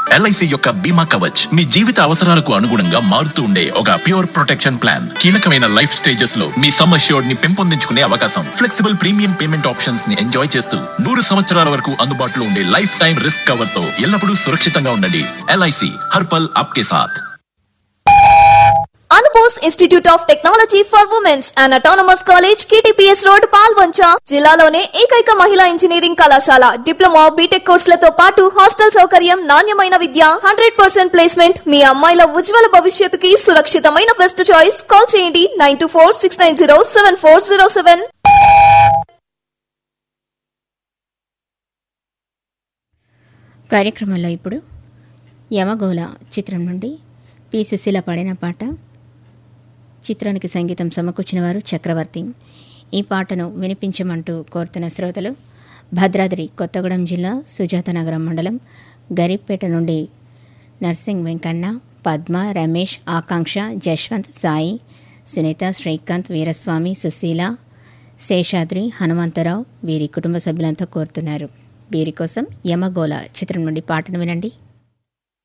LIC యొక్క బీమా కవచ్ మీ జీవిత అవసరాలకు అనుగుణంగా మారుతూ ఉండే ఒక ప్యూర్ ప్రొటెక్షన్ ప్లాన్ కీలకమైన లైఫ్ స్టేజెస్ లో మీ సమ్ అష్యూర్డ్ ని పెంపొందించుకునే అవకాశం ఫ్లెక్సిబుల్ ప్రీమియం పేమెంట్ ఆప్షన్స్ ని ఎంజాయ్ చేస్తూ నూరు సంవత్సరాల వరకు అందుబాటులో ఉండే లైఫ్ టైం రిస్క్ కవర్ తో ఎల్లప్పుడూ సురక్షితంగా ఉండండి ఎల్ఐసి హర్పల్ ఆప్కే సాథ్ Anubose institute of technology for women's and autonomous college KTPS road Paloncha జిల్లాలోనే ఏకైక మహిళా ఇంజనీరింగ్ కళాశాల డిప్లొమా బీటెక్ కోర్సులతో పాటు హాస్టల్ సౌకర్యం నాణ్యమైన విద్య హండ్రెడ్ పర్సెంట్ ప్లేస్మెంట్ మీ అమ్మాయిల ఉజ్వల భవిష్యత్తుకి సురక్షితమైన బెస్ట్ చాయిస్ కాల్ చేయండి nine two four six nine zero seven four zero seven కార్యక్రమంలో ఇప్పుడు యమగోళ చిత్రం నుండి పి సుశీల పాడిన పాట చిత్రానికి సంగీతం సమకూర్చిన వారు చక్రవర్తి ఈ పాటను వినిపించమంటూ కోరుతున్న శ్రోతలు భద్రాద్రి కొత్తగూడెం జిల్లా సుజాతనగరం మండలం గరీబ్పేట నుండి నర్సింగ్ వెంకన్న పద్మ రమేష్ ఆకాంక్ష జశ్వంత్ సాయి సునీత శ్రీకాంత్ వీరస్వామి సుశీల శేషాద్రి హనుమంతరావు వీరి కుటుంబ సభ్యులంతా కోరుతున్నారు వీరి కోసం యమగోళ చిత్రం నుండి పాటను వినండి